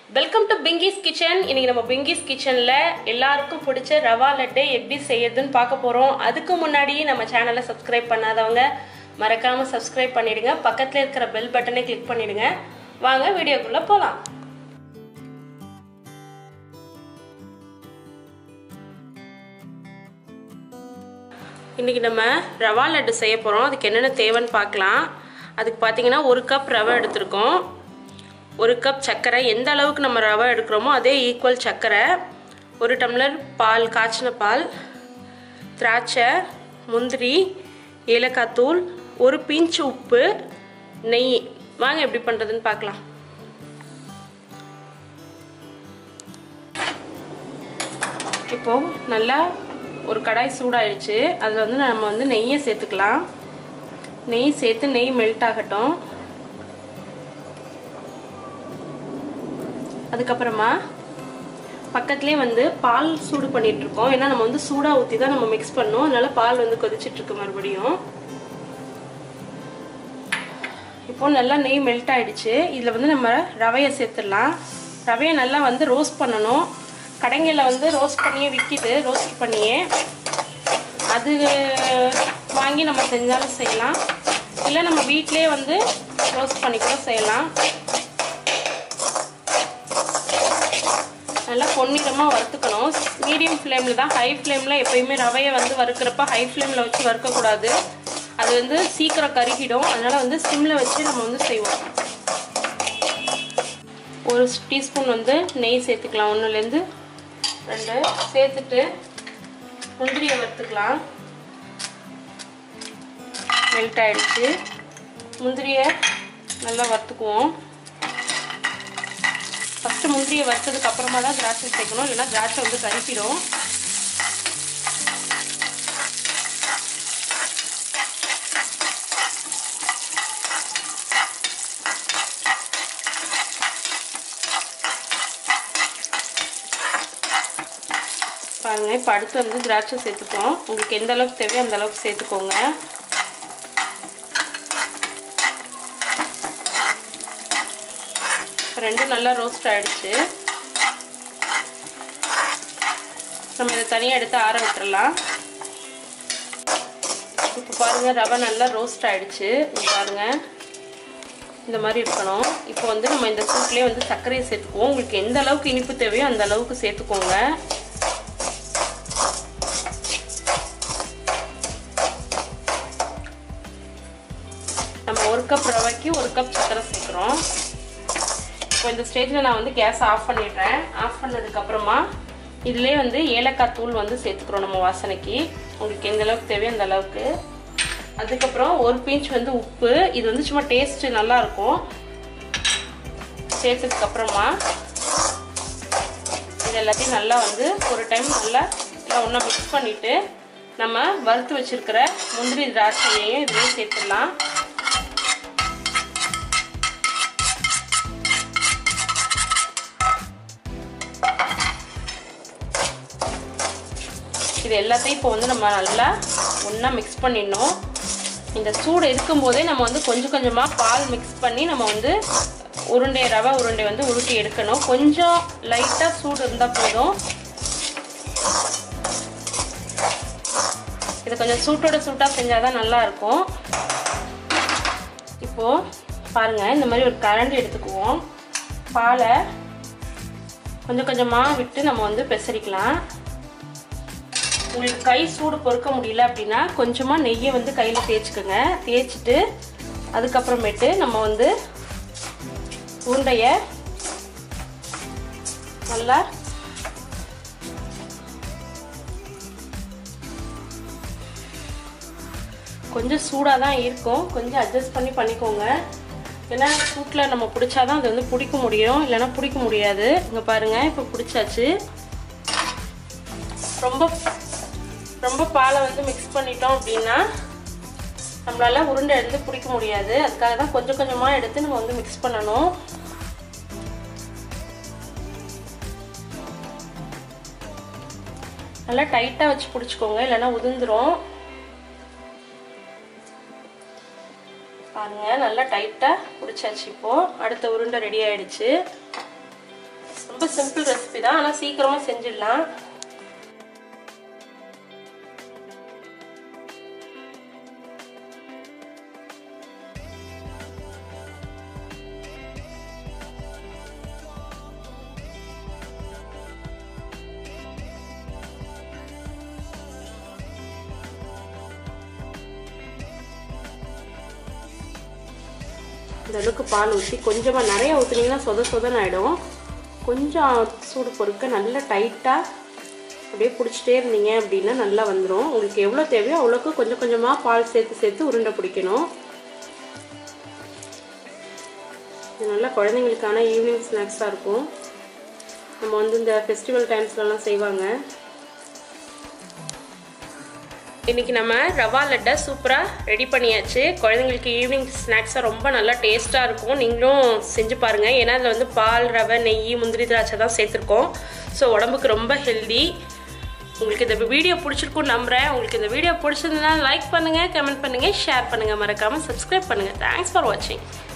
welcome to Pinky's kitchen இன்னைக்கு நம்ம பிங்கிஸ் கிச்சன்ல எல்லாருக்கும் பிடிச்ச ரவா லட்டு எப்படி செய்யறதுன்னு பார்க்க போறோம் அதுக்கு முன்னாடி நம்ம சேனலை சப்ஸ்கிரைப் பண்ணாதவங்க மறக்காம சப்ஸ்கிரைப் பண்ணிடுங்க பக்கத்துல இருக்கிற பெல் பட்டனை கிளிக் பண்ணிடுங்க வாங்க வீடியோக்குள்ள போலாம் இன்றைக்கி நம்ம ரவா லட்டு செய்ய போகிறோம் அதுக்கு என்னென்ன தேவைன்னு பார்க்கலாம் அதுக்கு பார்த்தீங்கன்னா ஒரு கப் ரவை எடுத்திருக்கோம் ஒரு கப் சர்க்கரை எந்த அளவுக்கு நம்ம ரவை எடுக்கிறோமோ அதே ஈக்குவல் சர்க்கரை ஒரு டம்ளர் பால் காய்ச்சின பால் திராட்சை முந்திரி ஏலக்காய் தூள் ஒரு பிஞ்ச் உப்பு நெய் வாங்க எப்படி பண்ணுறதுன்னு பார்க்கலாம் இப்போது நல்லா ஒரு கடாய் சூடாயிடுச்சு அதில் வந்து நம்ம வந்து நெய்யை சேர்த்துக்கலாம் நெய் சேர்த்து நெய் மெல்ட் ஆகட்டும் அதுக்கப்புறமா பக்கத்துலேயே வந்து பால் சூடு பண்ணிட்டு இருக்கோம் ஏன்னா நம்ம வந்து சூடாக ஊற்றி தான் நம்ம மிக்ஸ் பண்ணோம் அதனால பால் வந்து கொதிச்சிட்டு இருக்கு மறுபடியும் இப்போ நல்லா நெய் மெல்ட் ஆயிடுச்சு இதில் வந்து நம்ம ரவையை சேர்த்துடலாம் ரவையை நல்லா வந்து ரோஸ்ட் பண்ணணும் கடைங்களில் வந்து ரோஸ்ட் பண்ணியே விற்கிது ரோஸ்ட் பண்ணியே அது வாங்கி நம்ம செஞ்சாலும் செய்யலாம் இல்லை நம்ம வீட்டிலே வந்து ரோஸ்ட் பண்ணி கூட செய்யலாம் நல்லா பொன்னிறமாக வறுத்துக்கணும் மீடியம் ஃப்ளேமில் தான் ஹை ஃப்ளேமில் எப்பயுமே ரவையை வந்து வறுக்கிறப்ப ஹை ஃப்ளேமில் வச்சு வறுக்கக்கூடாது அது வந்து சீக்கிரம் கருகிடும் அதனால் வந்து சிம்மில் வச்சு நம்ம வந்து செய்வோம் ஒரு டீஸ்பூன் வந்து நெய் சேர்த்துக்கலாம் ஒன்றுலேருந்து ரெண்டு சேர்த்துட்டு முந்திரியை வறுத்துக்கலாம் மெல்ட் ஆகிடுச்சு முந்திரியை நல்லா வறுத்துக்குவோம் ஃபஸ்ட்டு முந்திரியை வறுத்ததுக்கு அப்புறமா தான் திராட்சை சேர்க்கணும் இல்லைன்னா திராட்சை வந்து கருப்பிடும் பாருங்க இப்போ அடுத்து வந்து திராட்சை சேர்த்துப்போம் உங்களுக்கு எந்த அளவுக்கு தேவையோ அந்த அளவுக்கு சேர்த்துக்கோங்க ரெண்டும் நல்லா ரோஸ்ட் ஆகிடுச்சு நம்ம இதை தனியாக எடுத்து ஆற விட்டுறலாம் இப்போ பாருங்கள் ரவை நல்லா ரோஸ்ட் ஆகிடுச்சு பாருங்கள் இந்த மாதிரி இருக்கணும் இப்போ வந்து நம்ம இந்த சூட்லேயே வந்து சர்க்கரையை சேர்த்துக்குவோம் உங்களுக்கு எந்த அளவுக்கு இனிப்பு தேவையோ அந்த அளவுக்கு சேர்த்துக்கோங்க நம்ம ஒரு கப் ரவைக்கு ஒரு கப் சர்க்கரை சேர்க்குறோம் இப்போ இந்த ஸ்டேஜில் நான் வந்து கேஸ் ஆஃப் பண்ணிடுறேன் ஆஃப் பண்ணதுக்கப்புறமா இதிலே வந்து ஏலக்காய் தூள் வந்து சேர்த்துக்கிறோம் நம்ம வாசனைக்கு உங்களுக்கு எந்த அளவுக்கு தேவையோ அந்த அளவுக்கு அதுக்கப்புறம் ஒரு பீஞ்ச் வந்து உப்பு இது வந்து சும்மா டேஸ்ட்டு நல்லாயிருக்கும் சேர்த்ததுக்கப்புறமா இது எல்லாத்தையும் நல்லா வந்து ஒரு டைம் நல்லா ஒன்றா மிக்ஸ் பண்ணிவிட்டு நம்ம வறுத்து வச்சுருக்கிற முந்திரி திராட்சையையும் இதுலேயே சேர்த்துடலாம் இது எல்லாத்தையும் இப்போ வந்து நம்ம நல்லா ஒன்றா மிக்ஸ் பண்ணிடணும் இந்த சூடு இருக்கும்போதே நம்ம வந்து கொஞ்சம் கொஞ்சமாக பால் மிக்ஸ் பண்ணி நம்ம வந்து உருண்டை ரவை உருண்டை வந்து உருட்டி எடுக்கணும் கொஞ்சம் லைட்டாக சூடு இருந்தால் போதும் இது கொஞ்சம் சூட்டோட சூட்டாக செஞ்சால் தான் நல்லாயிருக்கும் இப்போது பாருங்கள் இந்த மாதிரி ஒரு கரண்டி எடுத்துக்குவோம் பாலை கொஞ்சம் கொஞ்சமாக விட்டு நம்ம வந்து பெசரிக்கலாம் உங்களுக்கு கை சூடு பொறுக்க முடியல அப்படின்னா கொஞ்சமாக நெய்யை வந்து கையில் தேய்ச்சிக்கோங்க தேய்ச்சிட்டு அதுக்கப்புறமேட்டு நம்ம வந்து உருண்டையை நல்லா கொஞ்சம் சூடாக தான் இருக்கும் கொஞ்சம் அட்ஜஸ்ட் பண்ணி பண்ணிக்கோங்க ஏன்னா சூட்டில் நம்ம பிடிச்சாதான் அது வந்து பிடிக்க முடியும் இல்லைன்னா பிடிக்க முடியாது இங்கே பாருங்கள் இப்போ பிடிச்சாச்சு ரொம்ப ரொம்ப பாலை வந்து மிக்ஸ் பண்ணிட்டோம் அப்படின்னா நம்மளால உருண்டை எடுத்து பிடிக்க முடியாது அதுக்காக தான் கொஞ்சம் கொஞ்சமாக எடுத்து நம்ம வந்து மிக்ஸ் பண்ணணும் நல்லா டைட்டாக வச்சு பிடிச்சிக்கோங்க இல்லைன்னா உதிர்ந்துடும் பாருங்க நல்லா டைட்டாக பிடிச்சாச்சு இப்போது அடுத்த உருண்டை ரெடி ஆயிடுச்சு ரொம்ப சிம்பிள் ரெசிபி தான் ஆனால் சீக்கிரமாக செஞ்சிடலாம் இந்த அளவுக்கு பால் ஊற்றி கொஞ்சமாக நிறைய ஊற்றுனீங்கன்னா சொத சொதன்னு ஆகிடும் கொஞ்சம் சூடு பொறுக்க நல்லா டைட்டாக அப்படியே பிடிச்சிட்டே இருந்தீங்க அப்படின்னா நல்லா வந்துடும் உங்களுக்கு எவ்வளோ தேவையோ அவ்வளோக்கு கொஞ்சம் கொஞ்சமாக பால் சேர்த்து சேர்த்து உருண்டை பிடிக்கணும் இது நல்லா குழந்தைங்களுக்கான ஈவினிங் ஸ்நாக்ஸாக இருக்கும் நம்ம வந்து இந்த ஃபெஸ்டிவல் டைம்ஸ்லலாம் செய்வாங்க இன்றைக்கி நம்ம ரவா லட்டை சூப்பராக ரெடி பண்ணியாச்சு குழந்தைங்களுக்கு ஈவினிங் ஸ்நாக்ஸாக ரொம்ப நல்லா டேஸ்ட்டாக இருக்கும் நீங்களும் செஞ்சு பாருங்கள் ஏன்னா அதில் வந்து பால் ரவை நெய் முந்திரி திராட்சை தான் சேர்த்துருக்கோம் ஸோ உடம்புக்கு ரொம்ப ஹெல்தி உங்களுக்கு இந்த வீடியோ பிடிச்சிருக்கும்னு நம்புகிறேன் உங்களுக்கு இந்த வீடியோ பிடிச்சிருந்ததுனா லைக் பண்ணுங்கள் கமெண்ட் பண்ணுங்கள் ஷேர் பண்ணுங்கள் மறக்காமல் சப்ஸ்கிரைப் பண்ணுங்கள் தேங்க்ஸ் ஃபார் வாட்சிங்